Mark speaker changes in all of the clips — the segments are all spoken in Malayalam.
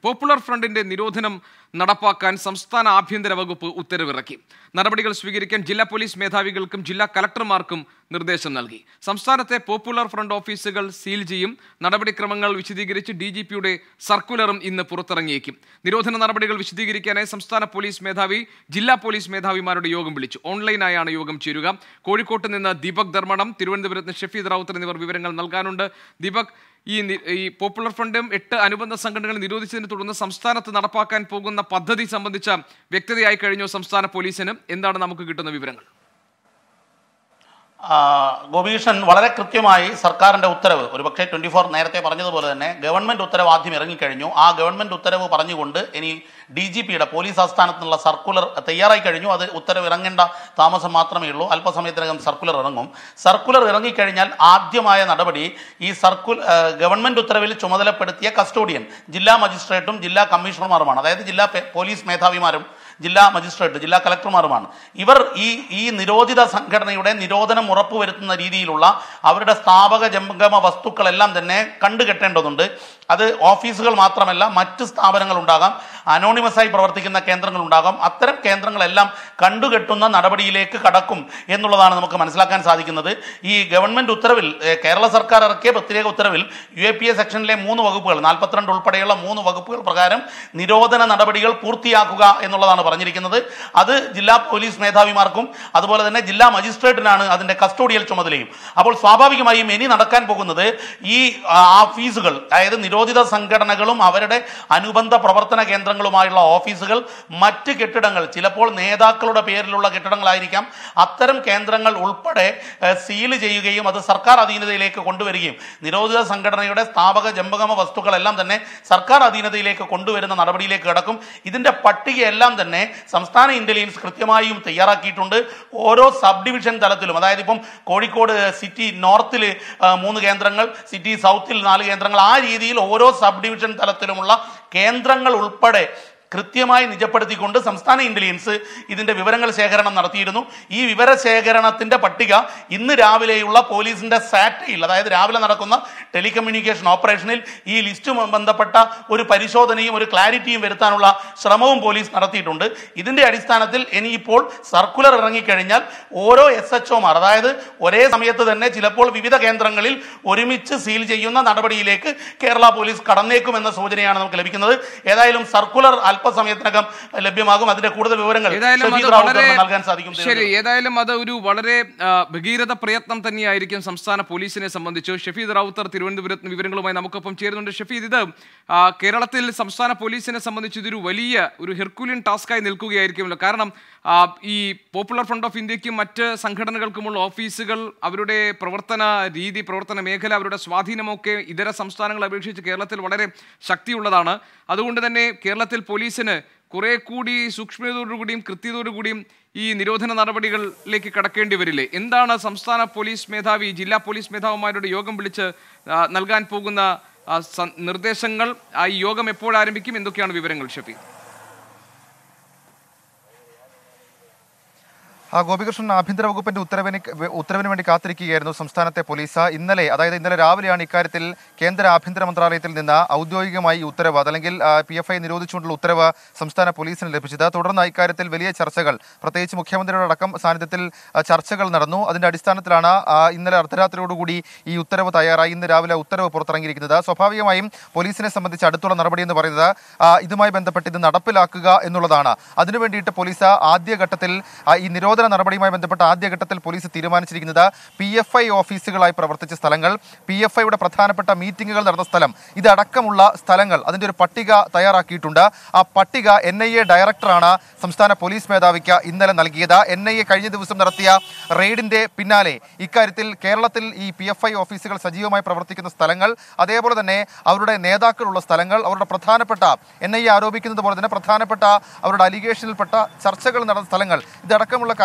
Speaker 1: പോപ്പുലർ ഫ്രണ്ടിന്റെ നിരോധനം നടപ്പാക്കാൻ സംസ്ഥാന ആഭ്യന്തര വകുപ്പ് ഉത്തരവിറക്കി നടപടികൾ സ്വീകരിക്കാൻ ജില്ലാ പോലീസ് മേധാവികൾക്കും ജില്ലാ കലക്ടർമാർക്കും നിർദ്ദേശം നൽകി സംസ്ഥാനത്തെ പോപ്പുലർ ഫ്രണ്ട് ഓഫീസുകൾ സീൽ ചെയ്യും നടപടിക്രമങ്ങൾ വിശദീകരിച്ച് ഡി ജി പിയുടെ സർക്കുലറും ഇന്ന് പുറത്തിറങ്ങിയേക്കും നിരോധന നടപടികൾ വിശദീകരിക്കാനായി സംസ്ഥാന പോലീസ് മേധാവി ജില്ലാ പോലീസ് മേധാവിമാരുടെ യോഗം വിളിച്ചു ഓൺലൈനായാണ് യോഗം ചേരുക കോഴിക്കോട്ട് നിന്ന് ദീപക് ധർമ്മടം തിരുവനന്തപുരത്ത് നിന്ന് ഷഫീദ് റാവുത്തർ എന്നിവർ വിവരങ്ങൾ നൽകാനുണ്ട് ദീപക് ഈ നി- ഈ പോപ്പുലർ ഫ്രണ്ടും എട്ട് അനുബന്ധ സംഘടനകൾ നിരോധിച്ചതിനെ തുടർന്ന് സംസ്ഥാനത്ത് നടപ്പാക്കാൻ പോകുന്ന പദ്ധതി സംബന്ധിച്ച വ്യക്തതയായി കഴിഞ്ഞു സംസ്ഥാന പോലീസിന് എന്താണ് നമുക്ക് കിട്ടുന്ന വിവരങ്ങൾ
Speaker 2: ആ, ഗോപീഷൻ വളരെ കൃത്യമായി സർക്കാരിന്റെ ഉത്തരവ് ഒരുപക്ഷെ ട്വന്റി ഫോർ നേരത്തെ പറഞ്ഞതുപോലെ തന്നെ ഗവൺമെന്റ് ഉത്തരവ് ആദ്യം ഇറങ്ങിക്കഴിഞ്ഞു ആ ഗവൺമെന്റ് ഉത്തരവ് പറഞ്ഞുകൊണ്ട് ഇനി ഡി ജി പിയുടെ പോലീസ് ആസ്ഥാനത്ത് നിന്നുള്ള സർക്കുലർ തയ്യാറായി കഴിഞ്ഞു അത് ഉത്തരവ് ഇറങ്ങേണ്ട താമസം മാത്രമേ ഉള്ളൂ അല്പസമയത്തിനകം സർക്കുലർ ഇറങ്ങും സർക്കുലർ ഇറങ്ങിക്കഴിഞ്ഞാൽ ആദ്യമായ നടപടി ഈ സർക്കുൽ ആ, ഗവൺമെന്റ് ഉത്തരവിൽ ചുമതലപ്പെടുത്തിയ കസ്റ്റോഡിയൻ ജില്ലാ മജിസ്ട്രേറ്റും ജില്ലാ കമ്മീഷണർമാരുമാണ് അതായത് ജില്ലാ പെ- പോലീസ് മേധാവിമാരും ജില്ലാ മജിസ്ട്രേറ്റ് ജില്ലാ കലക്ടർമാരുമാണ് ഇവർ ഈ ഈ നിരോധിത സംഘടനയുടെ നിരോധനം ഉറപ്പുവരുത്തുന്ന രീതിയിലുള്ള അവരുടെ സ്ഥാപക ജംഗമ വസ്തുക്കളെല്ലാം തന്നെ കണ്ടുകെട്ടേണ്ടതുണ്ട് അത് ഓഫീസുകൾ മാത്രമല്ല മറ്റ് സ്ഥാപനങ്ങൾ ഉണ്ടാകാം അനോണിമസായി പ്രവർത്തിക്കുന്ന കേന്ദ്രങ്ങൾ ഉണ്ടാകാം അത്തരം കേന്ദ്രങ്ങളെല്ലാം കണ്ടുകെട്ടുന്ന നടപടിയിലേക്ക് കടക്കും എന്നുള്ളതാണ് നമുക്ക് മനസ്സിലാക്കാൻ സാധിക്കുന്നത് ഈ ഗവൺമെന്റ് ഉത്തരവിൽ ഏഹ്, കേരള സർക്കാർ ഇറക്കിയ പ്രത്യേക ഉത്തരവിൽ യു എ പി എ സെക്ഷനിലെ മൂന്ന് വകുപ്പുകൾ നാൽപ്പത്തിരണ്ട് ഉൾപ്പെടെയുള്ള മൂന്ന് വകുപ്പുകൾ പ്രകാരം നിരോധന നടപടികൾ പൂർത്തിയാക്കുക എന്നുള്ളതാണ് പറഞ്ഞിരിക്കുന്നത് അത് ജില്ലാ പോലീസ് മേധാവിമാർക്കും അതുപോലെ തന്നെ ജില്ലാ മജിസ്ട്രേറ്റിനാണ് അതിന്റെ കസ്റ്റോഡിയൽ ചുമതലയും അപ്പോൾ സ്വാഭാവികമായും ഇനി നടക്കാൻ പോകുന്നത് ഈ ആ, ഓഫീസുകൾ അതായത് നിരോധിത സംഘടനകളും അവരുടെ അനുബന്ധ പ്രവർത്തന കേന്ദ്രങ്ങളുമായുള്ള ഓഫീസുകൾ മറ്റ് കെട്ടിടങ്ങൾ ചിലപ്പോൾ നേതാക്കളുടെ പേരിലുള്ള കെട്ടിടങ്ങളായിരിക്കാം അത്തരം കേന്ദ്രങ്ങൾ ഉൾപ്പെടെ ഏഹ്, സീൽ ചെയ്യുകയും അത് സർക്കാർ അധീനതയിലേക്ക് കൊണ്ടുവരികയും നിരോധിത സംഘടനയുടെ സ്ഥാപക ജമ്പകമ വസ്തുക്കളെല്ലാം തന്നെ സർക്കാർ അധീനതയിലേക്ക് കൊണ്ടുവരുന്ന നടപടിയിലേക്ക് കിടക്കും ഇതിന്റെ പട്ടികയെല്ലാം തന്നെ സംസ്ഥാന ഇന്റലിജൻസ് കൃത്യമായും തയ്യാറാക്കിയിട്ടുണ്ട് ഓരോ സബ് ഡിവിഷൻ തലത്തിലും അതായത് ഇപ്പം കോഴിക്കോട് സിറ്റി നോർത്തിൽ മൂന്ന് കേന്ദ്രങ്ങൾ സിറ്റി സൗത്തിൽ നാല് കേന്ദ്രങ്ങൾ ആ രീതിയിൽ ഓരോ സബ് ഡിവിഷൻ തലത്തിലുമുള്ള കേന്ദ്രങ്ങൾ ഉൾപ്പെടെ കൃത്യമായി നിജപ്പെടുത്തിക്കൊണ്ട് സംസ്ഥാന ഇന്റലിജൻസ് ഇതിന്റെ വിവരങ്ങൾ ശേഖരണം നടത്തിയിരുന്നു ഈ വിവര ശേഖരണത്തിന്റെ പട്ടിക ഇന്ന് രാവിലെയുള്ള പോലീസിന്റെ സാറ്റയിൽ അതായത് രാവിലെ നടക്കുന്ന ടെലികമ്മ്യൂണിക്കേഷൻ ഓപ്പറേഷനിൽ ഈ ലിസ്റ്റ് ബന്ധപ്പെട്ട ഒരു പരിശോധനയും ഒരു ക്ലാരിറ്റിയും വരുത്താനുള്ള ശ്രമവും പോലീസ് നടത്തിയിട്ടുണ്ട് ഇതിന്റെ അടിസ്ഥാനത്തിൽ ഇനിയിപ്പോൾ സർക്കുലർ ഇറങ്ങിക്കഴിഞ്ഞാൽ ഓരോ എസ് എച്ച് ഒമാർ അതായത് ഒരേ സമയത്ത് തന്നെ ചിലപ്പോൾ വിവിധ കേന്ദ്രങ്ങളിൽ ഒരുമിച്ച് സീൽ ചെയ്യുന്ന നടപടിയിലേക്ക് കേരള പോലീസ് കടന്നേക്കുമെന്ന സൂചനയാണ് നമുക്ക് ലഭിക്കുന്നത് ഏതായാലും സർക്കുലർ അല്പസമയത്തിനകം ലഭ്യമാകും അതിന്റെ കൂടുതൽ വിവരങ്ങൾ
Speaker 1: ഏതായാലും അത്
Speaker 2: ഷഫീദ് റാവുത്തറിന്
Speaker 1: വളരെ
Speaker 2: നൽകാൻ സാധിക്കും
Speaker 1: ശരി ഏതായാലും അത് ഒരു വളരെ ആ, ഭഗീരഥ പ്രയത്നം തന്നെയായിരിക്കും സംസ്ഥാന പോലീസിനെ സംബന്ധിച്ച് ഷഫീദ് റാവുത്തർ തിരുവനന്തപുരത്ത് നിന്ന് വിവരങ്ങളുമായി നമുക്കൊപ്പം ചേരുന്നുണ്ട് ഷഫീദ് ഇത് ആ, കേരളത്തിൽ സംസ്ഥാന പോലീസിനെ സംബന്ധിച്ച് ഇതൊരു വലിയ ഒരു ഹെർക്കുലിയൻ ടാസ്കായി നിൽക്കുകയായിരിക്കുമല്ലോ കാരണം ആ, ഈ പോപ്പുലർ ഫ്രണ്ട് ഓഫ് ഇന്ത്യക്കും മറ്റ് സംഘടനകൾക്കുമുള്ള ഓഫീസുകൾ അവരുടെ പ്രവർത്തന രീതി പ്രവർത്തന മേഖല അവരുടെ സ്വാധീനമൊക്കെ ഇതര സംസ്ഥാനങ്ങളെ അപേക്ഷിച്ച് കേരളത്തിൽ വളരെ ശക്തിയുള്ളതാണ് അതുകൊണ്ട് തന്നെ കേരളത്തിൽ പോലീസിന് കുറെ കൂടി സൂക്ഷ്മതയോടുകൂടിയും കൃത്യതയോടുകൂടിയും ഈ നിരോധന നടപടികളിലേക്ക് കടക്കേണ്ടി വരില്ലേ എന്താണ് സംസ്ഥാന പോലീസ് മേധാവി ജില്ലാ പോലീസ് മേധാവിമാരുടെ യോഗം വിളിച്ച് ആ, നൽകാൻ പോകുന്ന ആ, സ- നിർദ്ദേശങ്ങൾ ആ ഈ യോഗം എപ്പോൾ ആരംഭിക്കും എന്തൊക്കെയാണ് വിവരങ്ങൾ ഷഫി
Speaker 3: ആ ഗോപികൃഷ്ണൻ ആഭ്യന്തര വകുപ്പിന്റെ ഉത്തരവിന് ഉത്തരവിന് വേണ്ടി കാത്തിരിക്കുകയായിരുന്നു സംസ്ഥാനത്തെ പോലീസ് ഇന്നലെ അതായത് ഇന്നലെ രാവിലെയാണ് ഇക്കാര്യത്തിൽ കേന്ദ്ര ആഭ്യന്തര മന്ത്രാലയത്തിൽ നിന്ന് ഔദ്യോഗികമായി ഈ ഉത്തരവ് അതല്ലെങ്കിൽ പി എഫ് ഐ നിരോധിച്ചുകൊണ്ടുള്ള ഉത്തരവ് സംസ്ഥാന പോലീസിന് ലഭിച്ചത് തുടർന്ന് ഇക്കാര്യത്തിൽ വലിയ ചർച്ചകൾ പ്രത്യേകിച്ച് മുഖ്യമന്ത്രിയുടെ അടക്കം സാന്നിധ്യത്തിൽ ആ, ചർച്ചകൾ നടന്നു അതിന്റെ അടിസ്ഥാനത്തിലാണ് ആ, ഇന്നലെ അർദ്ധരാത്രിയോടുകൂടി ഈ ഉത്തരവ് തയ്യാറായി ഇന്ന് രാവിലെ ഉത്തരവ് പുറത്തിറങ്ങിയിരിക്കുന്നത് സ്വാഭാവികമായും പോലീസിനെ സംബന്ധിച്ച് അടുത്തുള്ള നടപടി എന്ന് പറയുന്നത് ആ, ഇതുമായി ബന്ധപ്പെട്ട് ഇത് നടപ്പിലാക്കുക എന്നുള്ളതാണ് അതിനു വേണ്ടിയിട്ട് പോലീസ് ആദ്യഘട്ടത്തിൽ ആ, ഈ നിരോധന നടപടിയുമായി ബന്ധപ്പെട്ട് ആദ്യഘട്ടത്തിൽ പോലീസ് തീരുമാനിച്ചിരിക്കുന്നത് പി എഫ് ഐ ഓഫീസുകളായി പ്രവർത്തിച്ച സ്ഥലങ്ങൾ പി എഫ് ഐയുടെ പ്രധാനപ്പെട്ട മീറ്റിംഗുകൾ നടന്ന സ്ഥലം ഇതടക്കമുള്ള സ്ഥലങ്ങൾ അതിന്റെ ഒരു പട്ടിക തയ്യാറാക്കിയിട്ടുണ്ട് ആ പട്ടിക എൻ ഐ എ ഡയറക്ടറാണ് സംസ്ഥാന പോലീസ് മേധാവിക്ക് ഇന്നലെ നൽകിയത് എൻ ഐ എ കഴിഞ്ഞ ദിവസം നടത്തിയ റെയ്ഡിന്റെ പിന്നാലെ ഇക്കാര്യത്തിൽ കേരളത്തിൽ ഈ പി എഫ് ഐ ഓഫീസുകൾ സജീവമായി പ്രവർത്തിക്കുന്ന സ്ഥലങ്ങൾ അതേപോലെ തന്നെ അവരുടെ നേതാക്കളുള്ള സ്ഥലങ്ങൾ അവരുടെ പ്രധാനപ്പെട്ട എൻ ഐ എ ആരോപിക്കുന്നത് പോലെ തന്നെ പ്രധാനപ്പെട്ട അവരുടെ അലിഗേഷനിൽപ്പെട്ട ചർച്ചകൾ നടന്ന സ്ഥലങ്ങൾ ഇതടക്കമുള്ള കാര്യങ്ങൾ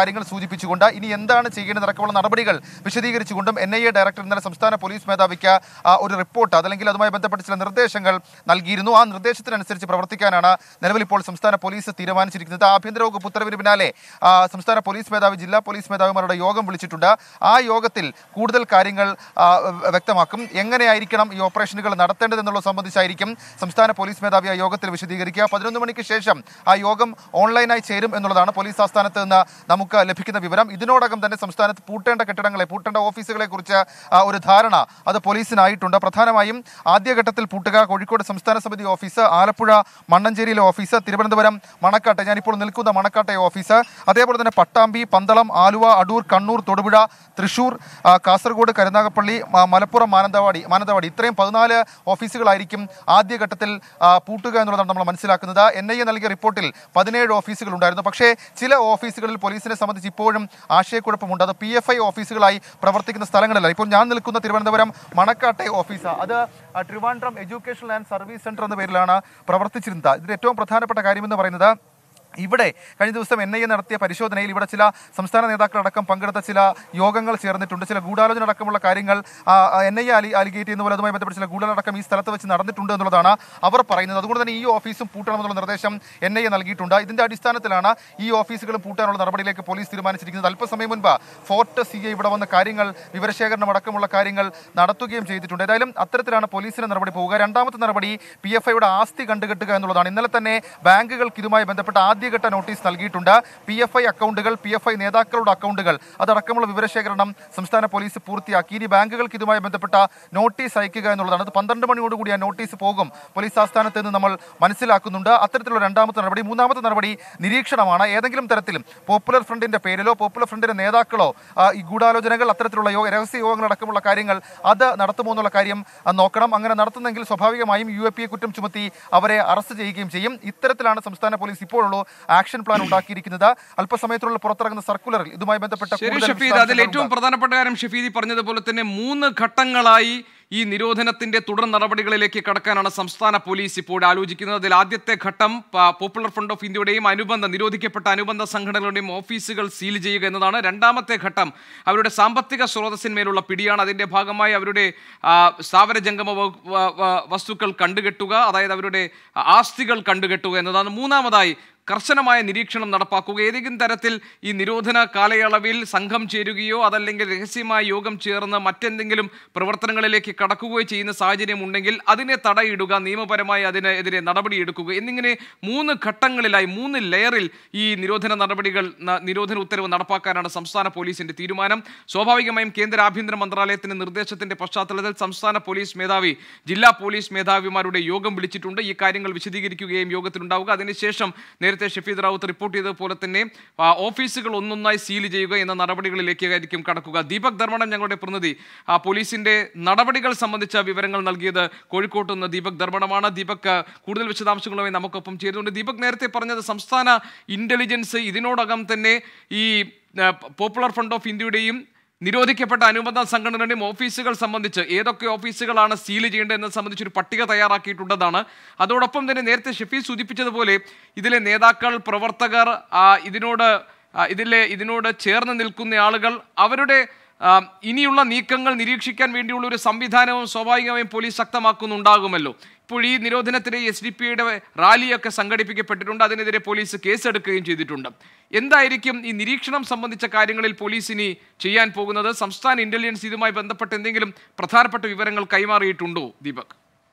Speaker 3: കാര്യങ്ങൾ സൂചിപ്പിച്ചുകൊണ്ട് ഇനി എന്താണ് ചെയ്യേണ്ടതടക്കമുള്ള നടപടികൾ വിശദീകരിച്ചുകൊണ്ടും എൻ ഐ എ ഡയറക്ടർ ഇന്നലെ സംസ്ഥാന പോലീസ് മേധാവിക്ക് ആ, ഒരു റിപ്പോർട്ട് അതല്ലെങ്കിൽ അതുമായി ബന്ധപ്പെട്ട ചില നിർദ്ദേശങ്ങൾ നൽകിയിരുന്നു ആ നിർദ്ദേശത്തിനനുസരിച്ച് പ്രവർത്തിക്കാനാണ് നിലവിൽ ഇപ്പോൾ സംസ്ഥാന പോലീസ് തീരുമാനിച്ചിരിക്കുന്നത് ആഭ്യന്തര വകുപ്പ് ഉത്തരവിന് പിന്നാലെ ആ, സംസ്ഥാന പോലീസ് മേധാവി ജില്ലാ പോലീസ് മേധാവിമാരുടെ യോഗം വിളിച്ചിട്ടുണ്ട് ആ യോഗത്തിൽ കൂടുതൽ കാര്യങ്ങൾ ആ, വ്യക്തമാക്കും എങ്ങനെയായിരിക്കണം ഈ ഓപ്പറേഷനുകൾ നടത്തേണ്ടതെന്നുള്ളത് സംബന്ധിച്ചായിരിക്കും സംസ്ഥാന പോലീസ് മേധാവി ആ യോഗത്തിൽ വിശദീകരിക്കുക പതിനൊന്ന് മണിക്ക് ശേഷം ആ യോഗം ഓൺലൈനായി ചേരും എന്നുള്ളതാണ് പോലീസ് ആസ്ഥാനത്ത് നിന്ന് നമുക്ക് ലഭിക്കുന്ന വിവരം ഇതിനോടകം തന്നെ സംസ്ഥാനത്ത് പൂട്ടേണ്ട കെട്ടിടങ്ങളെ പൂട്ടേണ്ട ഓഫീസുകളെ കുറിച്ച് ആ, ഒരു ധാരണ അത് പോലീസിനായിട്ടുണ്ട് പ്രധാനമായും ആദ്യഘട്ടത്തിൽ പൂട്ടുക കോഴിക്കോട് സംസ്ഥാന സമിതി ഓഫീസ് ആലപ്പുഴ മണ്ണഞ്ചേരിയിലെ ഓഫീസ് തിരുവനന്തപുരം മണക്കാട്ടെ ഞാനിപ്പോൾ നിൽക്കുന്ന മണക്കാട്ടെ ഓഫീസ് അതേപോലെ തന്നെ പട്ടാമ്പി പന്തളം ആലുവ അടൂർ കണ്ണൂർ തൊടുപുഴ തൃശൂർ ആ, കാസർഗോഡ് കരുനാഗപ്പള്ളി മ- മലപ്പുറം മാനന്തവാടി മാനന്തവാടി ഇത്രയും പതിനാല് ഓഫീസുകളായിരിക്കും ആദ്യഘട്ടത്തിൽ ആ, പൂട്ടുക എന്നുള്ളതാണ് നമ്മൾ മനസ്സിലാക്കുന്നത് എൻ ഐ എ നൽകിയ റിപ്പോർട്ടിൽ പതിനേഴ് ഓഫീസുകൾ ഉണ്ടായിരുന്നു പക്ഷേ ചില ഓഫീസുകളിൽ പോലീസിനെ സംബന്ധിച്ച് ഇപ്പോഴും ആശയക്കുഴപ്പമുണ്ട് അത് പി എഫ് ഐ ഓഫീസുകളായി പ്രവർത്തിക്കുന്ന സ്ഥലങ്ങളല്ല ഇപ്പോൾ ഞാൻ നിൽക്കുന്ന തിരുവനന്തപുരം മണക്കാട്ടെ ഓഫീസ് അത് ആ, Trivandrum education and service centre എന്ന പേരിലാണ് പ്രവർത്തിച്ചിരുന്നത് ഇതിൽ ഏറ്റവും പ്രധാനപ്പെട്ട കാര്യമെന്ന് പറയുന്നത് ഇവിടെ കഴിഞ്ഞ ദിവസം എൻ ഐ എ നടത്തിയ പരിശോധനയിൽ ഇവിടെ ചില സംസ്ഥാന നേതാക്കളടക്കം പങ്കെടുത്ത ചില യോഗങ്ങൾ ചേർന്നിട്ടുണ്ട് ചില ഗൂഢാലോചന അടക്കമുള്ള കാര്യങ്ങൾ എൻ ഐ എ അലി അലിഗേറ്റ് ചെയ്യുന്ന പോലെ അതുമായി ബന്ധപ്പെട്ട് ചില ഗൂഢാലോചന അടക്കം ഈ സ്ഥലത്ത് വെച്ച് നടന്നിട്ടുണ്ട് എന്നുള്ളതാണ് അവർ പറയുന്നത് അതുകൊണ്ട് തന്നെ ഈ ഓഫീസും പൂട്ടണമെന്നുള്ള നിർദ്ദേശം എൻ ഐ എ നൽകിയിട്ടുണ്ട് ഇതിന്റെ അടിസ്ഥാനത്തിലാണ് ഈ ഓഫീസുകളും പൂട്ടാനുള്ള നടപടിയിലേക്ക് പോലീസ് തീരുമാനിച്ചിരിക്കുന്നത് അല്പസമയം മുൻപ് ഫോർട്ട് സി ഐ ഇവിടെ വന്ന കാര്യങ്ങൾ വിവരശേഖരണം അടക്കമുള്ള കാര്യങ്ങൾ നടത്തുകയും ചെയ്തിട്ടുണ്ട് ഏതായാലും അത്തരത്തിലാണ് പോലീസിന്റെ നടപടി പോവുക രണ്ടാമത്തെ നടപടി പി എഫ് ഐയുടെ ആസ്തി കണ്ടുകെട്ടുക എന്നുള്ളതാണ് ഇന്നലെ തന്നെ ബാങ്കുകൾക്ക് ഇതുമായി ബന്ധപ്പെട്ട ആദ്യഘട്ട നോട്ടീസ് നൽകിയിട്ടുണ്ട് പി എഫ് ഐ അക്കൗണ്ടുകൾ പി എഫ് ഐ നേതാക്കളുടെ അക്കൗണ്ടുകൾ അതടക്കമുള്ള വിവരശേഖരണം സംസ്ഥാന പോലീസ് പൂർത്തിയാക്കി ഇനി ബാങ്കുകൾക്ക് ഇതുമായി ബന്ധപ്പെട്ട നോട്ടീസ് അയക്കുക എന്നുള്ളതാണ് അത് പന്ത്രണ്ട് മണിയോടുകൂടി ആ നോട്ടീസ് പോകും പോലീസ് ആസ്ഥാനത്ത് നിന്ന് നമ്മൾ മനസ്സിലാക്കുന്നുണ്ട് അത്തരത്തിലുള്ള രണ്ടാമത്തെ നടപടി മൂന്നാമത്തെ നടപടി നിരീക്ഷണമാണ് ഏതെങ്കിലും തരത്തിലും പോപ്പുലർ ഫ്രണ്ടിന്റെ പേരിലോ പോപ്പുലർ ഫ്രണ്ടിന്റെ നേതാക്കളോ ആ, ഈ ഗൂഢാലോചനകൾ അത്തരത്തിലുള്ള യോഗ രഹസ്യ യോഗങ്ങൾ അടക്കമുള്ള കാര്യങ്ങൾ അത് നടത്തുമോ എന്നുള്ള കാര്യം ആ, നോക്കണം അങ്ങനെ നടത്തുന്നെങ്കിൽ സ്വാഭാവികമായും യു എ പി എ കുറ്റം ചുമത്തി അവരെ അറസ്റ്റ് ചെയ്യുകയും ചെയ്യും ഇത്തരത്തിലാണ് സംസ്ഥാന പോലീസ് ഇപ്പോഴുള്ള ആക്ഷൻ പ്ലാൻ ഉണ്ടാക്കിയിരിക്കുന്നത് അല്പസമയത്തിലുള്ള പുറത്തിറങ്ങുന്ന സർക്കുലറിൽ ഇതുമായി ബന്ധപ്പെട്ട
Speaker 1: ശരി
Speaker 3: കൂടുതൽ
Speaker 1: ഷഫീദ് അതിൽ
Speaker 3: വിശദാംശങ്ങളുണ്ട്.
Speaker 1: ഏറ്റവും പ്രധാനപ്പെട്ട കാര്യം ഷഫീദി പറഞ്ഞതുപോലെ തന്നെ മൂന്ന് ഘട്ടങ്ങളായി ഈ നിരോധനത്തിന്റെ തുടർ നടപടികളിലേക്ക് കടക്കാനാണ് സംസ്ഥാന പോലീസ് ഇപ്പോൾ ആലോചിക്കുന്നത് അതിൽ ആദ്യത്തെ ഘട്ടം പ- പോപ്പുലർ ഫ്രണ്ട് ഓഫ് ഇന്ത്യയുടെയും അനുബന്ധ നിരോധിക്കപ്പെട്ട അനുബന്ധ സംഘടനകളുടെയും ഓഫീസുകൾ സീൽ ചെയ്യുക എന്നതാണ് രണ്ടാമത്തെ ഘട്ടം അവരുടെ സാമ്പത്തിക സ്രോതസ്സിന്മേലുള്ള പിടിയാണ് അതിന്റെ ഭാഗമായി അവരുടെ ആ, സ്ഥാവര ജംഗമ വ- വ- വ- വസ്തുക്കൾ കണ്ടുകെട്ടുക അതായത് അവരുടെ ആസ്തികൾ കണ്ടുകെട്ടുക എന്നതാണ് മൂന്നാമതായി കർശനമായ നിരീക്ഷണം നടപ്പാക്കുക ഏതെങ്കിലും തരത്തിൽ ഈ നിരോധന കാലയളവിൽ സംഘം ചേരുകയോ അതല്ലെങ്കിൽ രഹസ്യമായ യോഗം ചേർന്ന് മറ്റെന്തെങ്കിലും പ്രവർത്തനങ്ങളിലേക്ക് കടക്കുകയോ ചെയ്യുന്ന സാഹചര്യം ഉണ്ടെങ്കിൽ അതിനെ തടയിടുക നിയമപരമായി അതിനെതിരെ നടപടിയെടുക്കുക എന്നിങ്ങനെ മൂന്ന് ഘട്ടങ്ങളിലായി മൂന്ന് ലെയറിൽ ഈ നിരോധന നടപടികൾ ന- നിരോധന ഉത്തരവ് നടപ്പാക്കാനാണ് സംസ്ഥാന പോലീസിന്റെ തീരുമാനം സ്വാഭാവികമായും കേന്ദ്ര ആഭ്യന്തര മന്ത്രാലയത്തിന്റെ നിർദ്ദേശത്തിന്റെ പശ്ചാത്തലത്തിൽ സംസ്ഥാന പോലീസ് മേധാവി ജില്ലാ പോലീസ് മേധാവിമാരുടെ യോഗം വിളിച്ചിട്ടുണ്ട് ഈ കാര്യങ്ങൾ വിശദീകരിക്കുകയും യോഗത്തിലുണ്ടാവുക അതിനുശേഷം നേരത്തെ ഷഫീദ് റാവുത്ത് റിപ്പോർട്ട് ചെയ്തതുപോലെ തന്നെ ആ, ഓഫീസുകൾ ഒന്നൊന്നായി സീൽ ചെയ്യുക എന്ന നടപടികളിലേക്ക് ആയിരിക്കും കടക്കുക ദീപക് ധർമ്മടം ഞങ്ങളുടെ പ്രതിനിധി ആ, പോലീസിന്റെ നടപടികൾ സംബന്ധിച്ച വിവരങ്ങൾ നൽകിയത് കോഴിക്കോട്ട് നിന്ന് ദീപക് ധർമ്മടമാണ് ദീപക് ആ, കൂടുതൽ വിശദാംശങ്ങളുമായി നമുക്കൊപ്പം ചേരുന്നുണ്ട് ദീപക് നേരത്തെ പറഞ്ഞത് സംസ്ഥാന ഇന്റലിജൻസ് ഇതിനോടകം തന്നെ ഈ ആ, പോപ്പുലർ ഫ്രണ്ട് ഓഫ് ഇന്ത്യയുടെയും നിരോധിക്കപ്പെട്ട അനുബന്ധ സംഘടനകളുടെയും ഓഫീസുകൾ സംബന്ധിച്ച് ഏതൊക്കെ ഓഫീസുകളാണ് സീൽ ചെയ്യേണ്ടത് എന്നത് സംബന്ധിച്ച് ഒരു പട്ടിക തയ്യാറാക്കിയിട്ടുള്ളതാണ് അതോടൊപ്പം തന്നെ നേരത്തെ ഷഫീസ് സൂചിപ്പിച്ചതുപോലെ ഇതിലെ നേതാക്കൾ പ്രവർത്തകർ ആ, ഇതിനോട് ആ, ഇതിലെ ഇതിനോട് ചേർന്ന് നിൽക്കുന്ന ആളുകൾ അവരുടെ ആ, ഇനിയുള്ള നീക്കങ്ങൾ നിരീക്ഷിക്കാൻ വേണ്ടിയുള്ള ഒരു സംവിധാനവും സ്വാഭാവികമായും പോലീസ് ശക്തമാക്കുന്നുണ്ടാകുമല്ലോ ഇപ്പോൾ ഈ നിരോധനത്തിലെ എസ് ഡി പി യുടെ റാലിയൊക്കെ സംഘടിപ്പിക്കപ്പെട്ടിട്ടുണ്ട് അതിനെതിരെ പോലീസ് കേസെടുക്കുകയും ചെയ്തിട്ടുണ്ട് എന്തായിരിക്കും ഈ നിരീക്ഷണം സംബന്ധിച്ച കാര്യങ്ങളിൽ പോലീസ് ഇനി ചെയ്യാൻ പോകുന്നത് സംസ്ഥാന ഇന്റലിജൻസ് ഇതുമായി ബന്ധപ്പെട്ട് എന്തെങ്കിലും പ്രധാനപ്പെട്ട വിവരങ്ങൾ കൈമാറിയിട്ടുണ്ടോ ദീപക്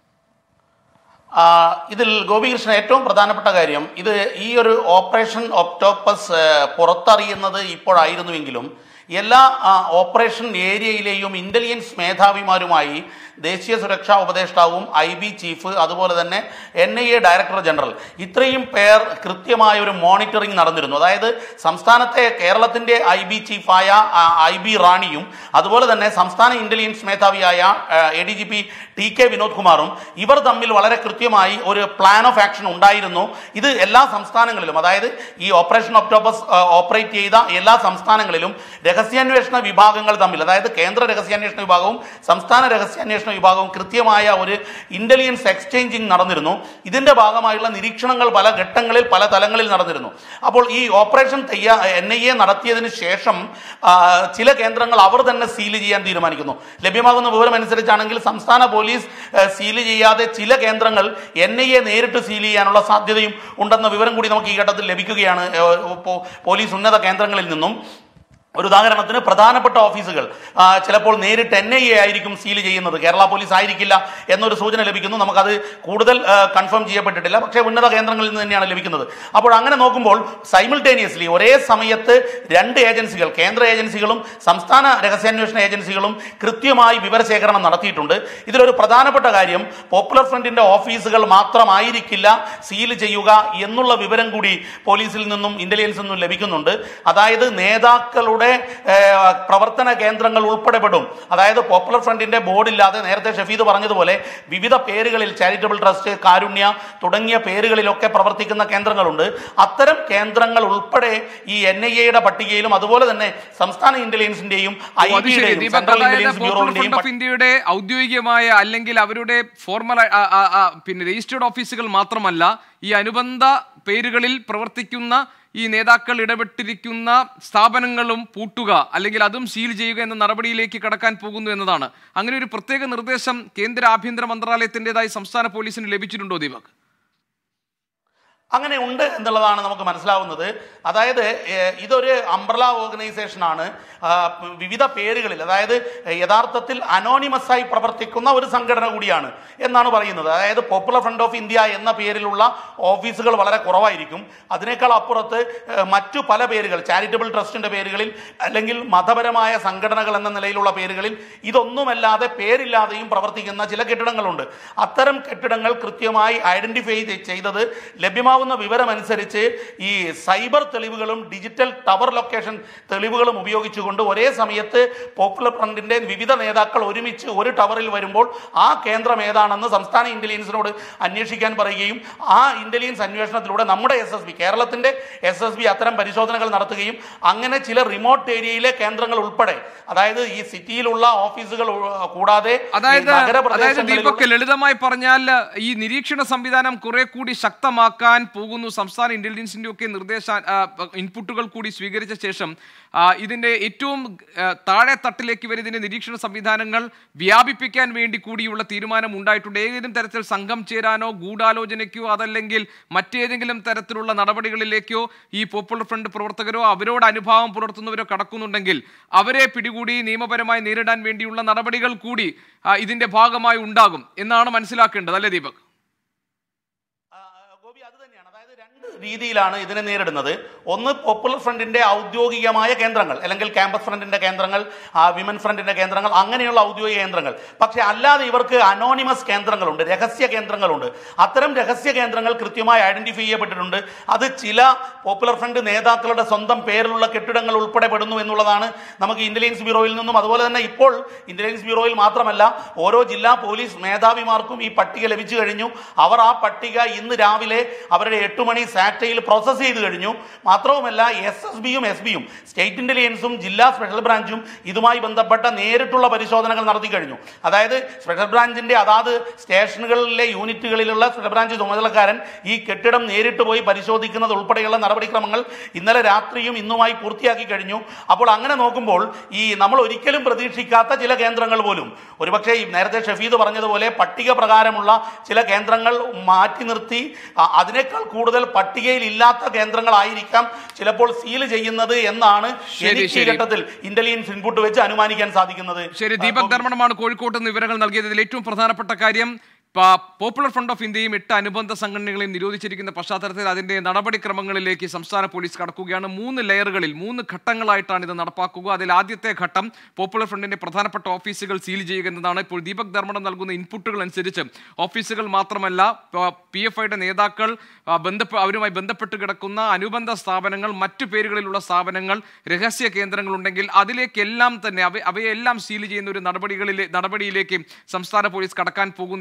Speaker 2: ആ, ഇതിൽ ഗോപികൃഷ്ണൻ ഏറ്റവും പ്രധാനപ്പെട്ട കാര്യം ഇത് ഈ ഒരു ഓപ്പറേഷൻ ഒക്ടോപ്പസ് ഏ, പുറത്തറിയുന്നത് ഇപ്പോഴായിരുന്നുവെങ്കിലും എല്ലാ ആ, ഓപ്പറേഷൻ ഏരിയയിലെയും ഇന്റലിജൻസ് മേധാവിമാരുമായി ദേശീയ സുരക്ഷാ ഉപദേഷ്ടാവും ഐ ബി ചീഫ് അതുപോലെ തന്നെ N I A director general ഇത്രയും പേർ കൃത്യമായ ഒരു മോണിറ്ററിംഗ് നടന്നിരുന്നു അതായത് സംസ്ഥാനത്തെ കേരളത്തിന്റെ ഐ ബി ചീഫായ ഐ ബി റാണിയും അതുപോലെ തന്നെ സംസ്ഥാന ഇന്റലിജൻസ് മേധാവിയായ A D G P T K Vinod കുമാറും ഇവർ തമ്മിൽ വളരെ കൃത്യമായി ഒരു പ്ലാൻ ഓഫ് ആക്ഷൻ ഉണ്ടായിരുന്നു ഇത് എല്ലാ സംസ്ഥാനങ്ങളിലും അതായത് ഈ ഓപ്പറേഷൻ ഒക്ടോബസ് ഓപ്പറേറ്റ് ചെയ്ത എല്ലാ സംസ്ഥാനങ്ങളിലും രഹസ്യാന്വേഷണ വിഭാഗങ്ങൾ തമ്മിൽ അതായത് കേന്ദ്ര രഹസ്യാന്വേഷണ വിഭാഗവും സംസ്ഥാന രഹസ്യാന്വേഷണ വിഭാഗവും കൃത്യമായ ഒരു ഇന്റലിജൻസ് എക്സ്ചേഞ്ചിങ് നടന്നിരുന്നു ഇതിന്റെ ഭാഗമായുള്ള നിരീക്ഷണങ്ങൾ പല ഘട്ടങ്ങളിൽ പല തലങ്ങളിൽ നടന്നിരുന്നു അപ്പോൾ ഈ ഓപ്പറേഷൻ തയ്യാ എൻ ഐ എ നടത്തിയതിനു ശേഷം ആ, ചില കേന്ദ്രങ്ങൾ അവർ തന്നെ സീൽ ചെയ്യാൻ തീരുമാനിക്കുന്നു ലഭ്യമാകുന്ന വിവരം അനുസരിച്ചാണെങ്കിൽ സംസ്ഥാന പോലീസ് സീൽ ചെയ്യാതെ ചില കേന്ദ്രങ്ങൾ എൻ ഐ എ നേരിട്ട് സീൽ ചെയ്യാനുള്ള സാധ്യതയും ഉണ്ടെന്ന വിവരം കൂടി നമുക്ക് ഈ ഘട്ടത്തിൽ ലഭിക്കുകയാണ് ഏഹ്, പോ- പോലീസ് ഉന്നത കേന്ദ്രങ്ങളിൽ നിന്നും ഒരു ഉദാഹരണത്തിന് പ്രധാനപ്പെട്ട ഓഫീസുകൾ ആ, ചിലപ്പോൾ നേരിട്ട് എൻ ഐ എ ആയിരിക്കും സീൽ ചെയ്യുന്നത് കേരള പോലീസ് ആയിരിക്കില്ല എന്നൊരു സൂചന ലഭിക്കുന്നു നമുക്കത് കൂടുതൽ കൺഫേം ചെയ്യപ്പെട്ടിട്ടില്ല പക്ഷേ ഉന്നത കേന്ദ്രങ്ങളിൽ നിന്ന് തന്നെയാണ് ലഭിക്കുന്നത് അപ്പോൾ അങ്ങനെ നോക്കുമ്പോൾ സൈമിൾട്ടേനിയസ്ലി ഒരേ സമയത്ത് രണ്ട് ഏജൻസികൾ കേന്ദ്ര ഏജൻസികളും സംസ്ഥാന രഹസ്യാന്വേഷണ ഏജൻസികളും കൃത്യമായി വിവരശേഖരണം നടത്തിയിട്ടുണ്ട് ഇതിലൊരു പ്രധാനപ്പെട്ട കാര്യം പോപ്പുലർ ഫ്രണ്ടിന്റെ ഓഫീസുകൾ മാത്രമായിരിക്കില്ല സീൽ ചെയ്യുക എന്നുള്ള വിവരം കൂടി പോലീസിൽ നിന്നും ഇന്റലിജൻസിൽ നിന്നും ലഭിക്കുന്നുണ്ട് അതായത് നേതാക്കളുടെ ഏഹ്, പ്രവർത്തന കേന്ദ്രങ്ങൾ ഉൾപ്പെടെ പെടും അതായത് പോപ്പുലർ ഫ്രണ്ടിന്റെ ബോർഡില്ലാതെ നേരത്തെ ഷഫീദ് പറഞ്ഞതുപോലെ വിവിധ പേരുകളിൽ ചാരിറ്റബിൾ ട്രസ്റ്റ് കാരുണ്യ തുടങ്ങിയ പേരുകളിലൊക്കെ പ്രവർത്തിക്കുന്ന കേന്ദ്രങ്ങളുണ്ട് അത്തരം കേന്ദ്രങ്ങൾ ഉൾപ്പെടെ ഈ എൻ ഐ എയുടെ പട്ടികയിലും അതുപോലെ തന്നെ സംസ്ഥാന ഇന്റലിജൻസിന്റെയും ഐ
Speaker 1: ഓ, അത് ശരി.
Speaker 2: ബിയുടെയും
Speaker 1: ദീപക്,
Speaker 2: സെൻട്രൽ
Speaker 1: അതായത്
Speaker 2: ഇന്റലിജൻസ്
Speaker 1: പോപ്പുലർ
Speaker 2: ബ്യൂറോയുടെയും
Speaker 1: ഫ്രണ്ട് ഓഫ് ഇന്ത്യയുടെ ഔദ്യോഗികമായ അല്ലെങ്കിൽ അവരുടെ ഫോർമൽ ആ, ആ, ആ, പിന്നെ രജിസ്റ്റേർഡ് ഓഫീസുകൾ മാത്രമല്ല ഈ അനുബന്ധ പേരുകളിൽ പ്രവർത്തിക്കുന്ന ഈ നേതാക്കൾ ഇടപെട്ടിരിക്കുന്ന സ്ഥാപനങ്ങളും പൂട്ടുക അല്ലെങ്കിൽ അതും സീൽ ചെയ്യുക എന്ന നടപടിയിലേക്ക് കടക്കാൻ പോകുന്നു എന്നതാണ് അങ്ങനെ ഒരു പ്രത്യേക നിർദ്ദേശം കേന്ദ്ര ആഭ്യന്തര മന്ത്രാലയത്തിൻ്റെതായി സംസ്ഥാന പോലീസിന് ലഭിച്ചിട്ടുണ്ടോ ദീപക്
Speaker 2: അങ്ങനെ ഉണ്ട് എന്നുള്ളതാണ് നമുക്ക് മനസ്സിലാവുന്നത് അതായത് ഏഹ്, ഇതൊരു അംബ്രല ഓർഗനൈസേഷനാണ് ആ, വിവിധ പേരുകളിൽ അതായത് യഥാർത്ഥത്തിൽ അനോണിമസ് ആയി പ്രവർത്തിക്കുന്ന ഒരു സംഘടന കൂടിയാണ് എന്നാണ് പറയുന്നത് അതായത് പോപ്പുലർ ഫ്രണ്ട് ഓഫ് ഇന്ത്യ എന്ന പേരിലുള്ള ഓഫീസുകൾ വളരെ കുറവായിരിക്കും അതിനേക്കാൾ അപ്പുറത്ത് ഏഹ്, മറ്റു പല പേരുകൾ ചാരിറ്റബിൾ ട്രസ്റ്റിന്റെ പേരുകളിൽ അല്ലെങ്കിൽ മതപരമായ സംഘടനകൾ എന്ന നിലയിലുള്ള പേരുകളിൽ ഇതൊന്നുമല്ലാതെ പേരില്ലാതെയും പ്രവർത്തിക്കുന്ന ചില കെട്ടിടങ്ങളുണ്ട് അത്തരം കെട്ടിടങ്ങൾ കൃത്യമായി ഐഡന്റിഫൈ ചെയ്തത് ലഭ്യമാവുന്ന വിവരമനുസരിച്ച് ഈ സൈബർ തെളിവുകളും ഡിജിറ്റൽ ടവർ ലൊക്കേഷൻ തെളിവുകളും ഉപയോഗിച്ചുകൊണ്ട് ഒരേ സമയത്ത് പോപ്പുലർ ഫ്രണ്ടിന്റെ വിവിധ നേതാക്കൾ ഒരുമിച്ച് ഒരു ടവറിൽ വരുമ്പോൾ ആ കേന്ദ്രം ഏതാണെന്ന് സംസ്ഥാന ഇന്റലിജൻസിനോട് അന്വേഷിക്കാൻ പറയുകയും ആ ഇന്റലിജൻസ് അന്വേഷണത്തിലൂടെ നമ്മുടെ എസ് എസ് ബി കേരളത്തിന്റെ എസ് എസ് ബി അത്തരം പരിശോധനകൾ നടത്തുകയും അങ്ങനെ ചില റിമോട്ട് ഏരിയയിലെ കേന്ദ്രങ്ങൾ ഉൾപ്പെടെ അതായത് ഈ സിറ്റിയിലുള്ള ഓഫീസുകൾ ഉ- കൂടാതെ ഈ
Speaker 1: അതായത് അതായത്
Speaker 2: നഗരപ്രദേശങ്ങളിലുള്ള-
Speaker 1: ദീപക് ലളിതമായി പറഞ്ഞാൽ ഈ നിരീക്ഷണ സംവിധാനം കുറെ കൂടി ശക്തമാക്കാൻ പോകുന്നു സംസ്ഥാന ഇന്റലിജൻസിന്റെ ഒക്കെ നിർദ്ദേശ ആ, ഇൻപുട്ടുകൾ കൂടി സ്വീകരിച്ച ശേഷം ആ, ഇതിന്റെ ഏറ്റവും ആ, താഴെ തട്ടിലേക്ക് വരെ ഇതിന്റെ നിരീക്ഷണ സംവിധാനങ്ങൾ വ്യാപിപ്പിക്കാൻ വേണ്ടി കൂടിയുള്ള തീരുമാനം ഉണ്ടായിട്ടുണ്ട് ഏതെങ്കിലും തരത്തിൽ സംഘം ചേരാനോ ഗൂഢാലോചനയ്ക്കോ അതല്ലെങ്കിൽ മറ്റേതെങ്കിലും തരത്തിലുള്ള നടപടികളിലേക്കോ ഈ പോപ്പുലർ ഫ്രണ്ട് പ്രവർത്തകരോ അവരോട് അനുഭാവം പുലർത്തുന്നവരോ കടക്കുന്നുണ്ടെങ്കിൽ അവരെ പിടികൂടി നിയമപരമായി നേരിടാൻ വേണ്ടിയുള്ള നടപടികൾ കൂടി ആ, ഇതിന്റെ ഭാഗമായി ഉണ്ടാകും എന്നാണ് മനസ്സിലാക്കേണ്ടത് അല്ലേ ദീപക്
Speaker 2: ആ, ഗോപി അത് തന്നെയാണ് അതായത് രണ്ട് രീതിയിലാണ് ഇതിനെ നേരിടുന്നത് ഒന്ന് പോപ്പുലർ ഫ്രണ്ടിന്റെ ഔദ്യോഗികമായ കേന്ദ്രങ്ങൾ അല്ലെങ്കിൽ ക്യാമ്പസ് ഫ്രണ്ടിന്റെ കേന്ദ്രങ്ങൾ ആ, വിമൻ ഫ്രണ്ടിന്റെ കേന്ദ്രങ്ങൾ അങ്ങനെയുള്ള ഔദ്യോഗിക കേന്ദ്രങ്ങൾ പക്ഷെ അല്ലാതെ ഇവർക്ക് അനോണിമസ് കേന്ദ്രങ്ങളുണ്ട് രഹസ്യ കേന്ദ്രങ്ങളുണ്ട് അത്തരം രഹസ്യ കേന്ദ്രങ്ങൾ കൃത്യമായി ഐഡന്റിഫൈ ചെയ്യപ്പെട്ടിട്ടുണ്ട് അത് ചില പോപ്പുലർ ഫ്രണ്ട് നേതാക്കളുടെ സ്വന്തം പേരിലുള്ള കെട്ടിടങ്ങൾ ഉൾപ്പെടെ പെടുന്നു എന്നുള്ളതാണ് നമുക്ക് ഇന്റലിജൻസ് ബ്യൂറോയിൽ നിന്നും അതുപോലെ തന്നെ ഇപ്പോൾ ഇന്റലിജൻസ് ബ്യൂറോയിൽ മാത്രമല്ല ഓരോ ജില്ലാ പോലീസ് മേധാവിമാർക്കും ഈ പട്ടിക ലഭിച്ചു കഴിഞ്ഞു അവർ ആ പട്ടിക ഇന്ന് രാവിലെ അവരുടെ എട്ട് മണി സാറ്റയിൽ പ്രോസസ്സ് ചെയ്ത് കഴിഞ്ഞു മാത്രവുമല്ല എസ് എസ് ബിയും എസ് ബിയും സ്റ്റേറ്റ് ഇന്റലിജൻസും ജില്ലാ സ്പെഷ്യൽ ബ്രാഞ്ചും ഇതുമായി ബന്ധപ്പെട്ട നേരിട്ടുള്ള പരിശോധനകൾ നടത്തി കഴിഞ്ഞു അതായത് സ്പെഷ്യൽ ബ്രാഞ്ചിന്റെ അതാത് സ്റ്റേഷനുകളിലെ യൂണിറ്റുകളിലുള്ള സ്പെഷ്യൽ ബ്രാഞ്ച് ചുമതലക്കാരൻ ഈ കെട്ടിടം നേരിട്ട് പോയി പരിശോധിക്കുന്നത് ഉൾപ്പെടെയുള്ള നടപടിക്രമങ്ങൾ ഇന്നലെ രാത്രിയും ഇന്നുമായി പൂർത്തിയാക്കി കഴിഞ്ഞു അപ്പോൾ അങ്ങനെ നോക്കുമ്പോൾ ഈ നമ്മൾ ഒരിക്കലും പ്രതീക്ഷിക്കാത്ത ചില കേന്ദ്രങ്ങൾ പോലും ഒരുപക്ഷെ ഈ നേരത്തെ ഷഫീദ് പറഞ്ഞതുപോലെ പട്ടിക പ്രകാരമുള്ള ചില കേന്ദ്രങ്ങൾ മാറ്റി നിർത്തി അ- അതിനേക്കാൾ കൂടുതൽ പട്ടികയിൽ ഇല്ലാത്ത കേന്ദ്രങ്ങളായിരിക്കാം ചിലപ്പോൾ സീൽ ചെയ്യുന്നത് എന്നാണ്
Speaker 1: ശരി,
Speaker 2: എനിക്ക് ഈ
Speaker 1: ശരി.
Speaker 2: ഘട്ടത്തിൽ ഇന്റലിജൻസ് ഇൻപുട്ട് വെച്ച് അനുമാനിക്കാൻ സാധിക്കുന്നത്
Speaker 1: ശരി
Speaker 2: ആ,
Speaker 1: ദീപക്
Speaker 2: ഗോപി.
Speaker 1: ധർമ്മടമാണ് കോഴിക്കോട്ട് നിന്ന് വിവരങ്ങൾ നൽകിയത് ഇതിൽ ഏറ്റവും പ്രധാനപ്പെട്ട കാര്യം പ- പോപ്പുലർ ഫ്രണ്ട് ഓഫ് ഇന്ത്യയും എട്ട് അനുബന്ധ സംഘടനകളെയും നിരോധിച്ചിരിക്കുന്ന പശ്ചാത്തലത്തിൽ അതിന്റെ നടപടിക്രമങ്ങളിലേക്ക് സംസ്ഥാന പോലീസ് കടക്കുകയാണ് മൂന്ന് ലെയറുകളിൽ മൂന്ന് ഘട്ടങ്ങളായിട്ടാണ് ഇത് നടപ്പാക്കുക അതിൽ ആദ്യത്തെ ഘട്ടം പോപ്പുലർ ഫ്രണ്ടിന്റെ പ്രധാനപ്പെട്ട ഓഫീസുകൾ സീൽ ചെയ്യുക എന്നതാണ് ഇപ്പോൾ ദീപക് ധർമ്മടം നൽകുന്ന ഇൻപുട്ടുകൾ അനുസരിച്ച് ഓഫീസുകൾ മാത്രമല്ല പി എഫ് ഐയുടെ നേതാക്കൾ ആ, ബന്ധപ്പെ അവരുമായി ബന്ധപ്പെട്ട് കിടക്കുന്ന അനുബന്ധ സ്ഥാപനങ്ങൾ മറ്റു പേരുകളിലുള്ള സ്ഥാപനങ്ങൾ രഹസ്യ കേന്ദ്രങ്ങളുണ്ടെങ്കിൽ അതിലേക്കെല്ലാം തന്നെ അവ അവയെല്ലാം സീൽ ചെയ്യുന്ന ഒരു നടപടികളിലെ നടപടിയിലേക്ക് സംസ്ഥാന പോലീസ് കടക്കാൻ പോകുന്നു എന്നുള്ളതാണ്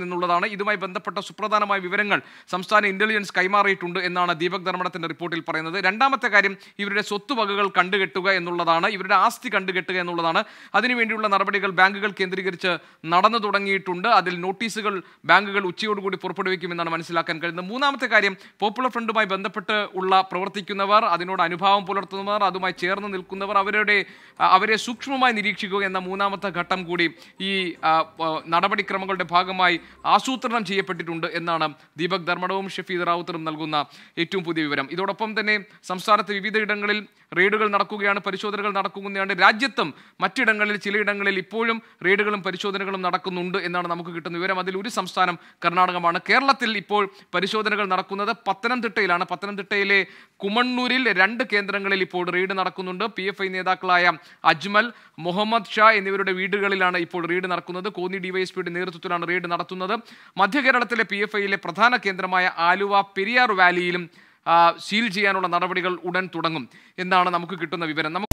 Speaker 1: എന്നുള്ളതാണ് ഇതുമായി ബന്ധപ്പെട്ട സുപ്രധാനമായ വിവരങ്ങൾ സംസ്ഥാന ഇന്റലിജൻസ് കൈമാറിയിട്ടുണ്ട് എന്നാണ് ദീപക് ധർമ്മടത്തിന്റെ റിപ്പോർട്ടിൽ പറയുന്നത് രണ്ടാമത്തെ കാര്യം ഇവരുടെ സ്വത്തുവകകൾ കണ്ടുകെട്ടുക എന്നുള്ളതാണ് ഇവരുടെ ആസ്തി കണ്ടുകെട്ടുക എന്നുള്ളതാണ് അതിനുവേണ്ടിയുള്ള നടപടികൾ ബാങ്കുകൾ കേന്ദ്രീകരിച്ച് നടന്നു തുടങ്ങിയിട്ടുണ്ട് അതിൽ നോട്ടീസുകൾ ബാങ്കുകൾ ഉച്ചയോടുകൂടി പുറപ്പെടുവിക്കുമെന്നാണ് മനസ്സിലാക്കാൻ കഴിയുന്നത് മൂന്നാമത്തെ കാര്യം പോപ്പുലർ ഫ്രണ്ടുമായി ബന്ധപ്പെട്ട് ഉള്ള പ്രവർത്തിക്കുന്നവർ അതിനോട് അനുഭാവം പുലർത്തുന്നവർ അതുമായി ചേർന്ന് നിൽക്കുന്നവർ അവരുടെ ആ, അവരെ സൂക്ഷ്മമായി നിരീക്ഷിക്കുക എന്ന മൂന്നാമത്തെ ഘട്ടം കൂടി ഈ ആ, ആ, നടപടിക്രമങ്ങളുടെ ഭാഗമായി ആസൂത്രണം ചെയ്യപ്പെട്ടിട്ടുണ്ട് എന്നാണ് ദീപക് ധർമ്മടവും ഷഫീദ് റാവുത്തറും നൽകുന്ന ഏറ്റവും പുതിയ വിവരം ഇതോടൊപ്പം തന്നെ സംസ്ഥാനത്ത് വിവിധയിടങ്ങളിൽ റെയ്ഡുകൾ നടക്കുകയാണ് പരിശോധനകൾ നടക്കുകയാണ് രാജ്യത്തും മറ്റിടങ്ങളിൽ ചിലയിടങ്ങളിൽ ഇപ്പോഴും റെയ്ഡുകളും പരിശോധനകളും നടക്കുന്നുണ്ട് എന്നാണ് നമുക്ക് കിട്ടുന്ന വിവരം അതിൽ ഒരു സംസ്ഥാനം കർണാടകമാണ് കേരളത്തിൽ ഇപ്പോൾ പരിശോധനകൾ നടക്കുന്നത് പത്തനംതിട്ടയിലാണ് പത്തനംതിട്ടയിലെ കുമണ്ണൂരിൽ രണ്ട് കേന്ദ്രങ്ങളിൽ ഇപ്പോൾ റെയ്ഡ് നടക്കുന്നുണ്ട് പി എഫ് ഐ നേതാക്കളായ അജ്മൽ മുഹമ്മദ് ഷാ എന്നിവരുടെ വീടുകളിലാണ് ഇപ്പോൾ റെയ്ഡ് നടക്കുന്നത് കോന്നി ഡിവൈഎസ്പിയുടെ നേതൃത്വത്തിലാണ് റെയ്ഡ് നടത്തുന്നത് മധ്യ കേരളത്തിലെ പി എഫ് ഐയിലെ പ്രധാന കേന്ദ്രമായ ആലുവ പെരിയാർ വാലിയിലും ആ, സീൽ ചെയ്യാനുള്ള നടപടികൾ ഉടൻ തുടങ്ങും എന്നാണ് നമുക്ക് കിട്ടുന്ന വിവരം നമുക്ക്